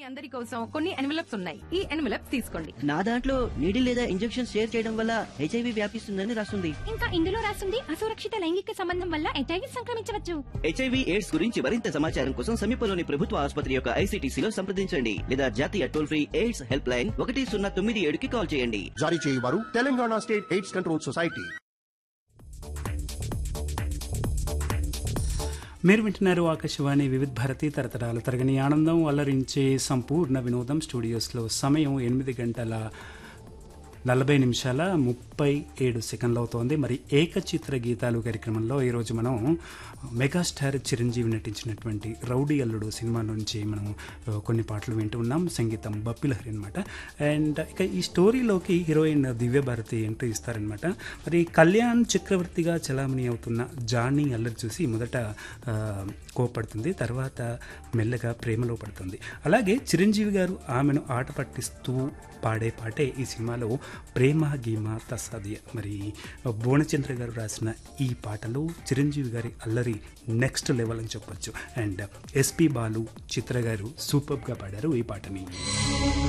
అందరి కోసం కొన్ని ఎన్వలప్స్ ఉన్నాయి ఈ ఎన్వలప్స్ తీసుకోండి నా దాంట్లో నీడి లేదా ఇంజెక్షన్ షేర్ చేయడం వల్ల హెచ్ఐవి వ్యాపిస్తుందని రాస్తుంది ఇంకా ఇందులో రాస్తుంది అసురక్షిత లైంగిక సంబంధం వల్ల ఎటైవి సంక్రమించవచ్చు హెచ్ఐవి ఎయిడ్స్ గురించి మరింత సమాచారం కోసం సమీపంలోని ప్రభుత్వ ఆసుపత్రి యొక్క ఐసీటీసీలో సంప్రదించండి లేదా జాతీయ toll free AIDS help line ఒకటి సున్నా తొమ్మిది ఏడుకి కాల్ చేయండి జారీ చేయవారు Telangana state AIDS control society మీరు వింటున్నారు ఆకాశవాణి వివిధ భారతి తరతరాలు తరగని ఆనందం అల్లరించే సంపూర్ణ వినోదం స్టూడియోస్లో సమయం ఎనిమిది గంటల నలభై నిమిషాల ముప్పై ఏడు సెకండ్లు అవుతోంది మరి ఏకచిత్ర గీతాలు కార్యక్రమంలో ఈరోజు మనం మెగాస్టార్ చిరంజీవి నటించినటువంటి రౌడీ అల్లుడు సినిమా నుంచి మనం ఆ, కొన్ని పాటలు వింటూ ఉన్నాం సంగీతం బప్పిలహరి అనమాట అండ్ ఇక ఈ స్టోరీలోకి హీరోయిన్ దివ్య భారతి ఎంట్రీ ఇస్తారనమాట మరి కళ్యాణ్ చక్రవర్తిగా చలామణి అవుతున్న జానీ అల్లరి చూసి మొదట ఆ, కోపడుతుంది తర్వాత మెల్లగా ప్రేమలో పడుతుంది అలాగే చిరంజీవి గారు ఆమెను ఆట పట్టిస్తూ పాడే పాటే ఈ సినిమాలో ప్రేమ గీమ తసాదియ మరి భువనచంద్ర గారు రాసిన ఈ పాటలు చిరంజీవి గారి అల్లరి నెక్స్ట్ లెవెల్ అని చెప్పొచ్చు అండ్ ఎస్పి బాలు చిత్ర గారు సూపర్గా పాడారు ఈ పాటని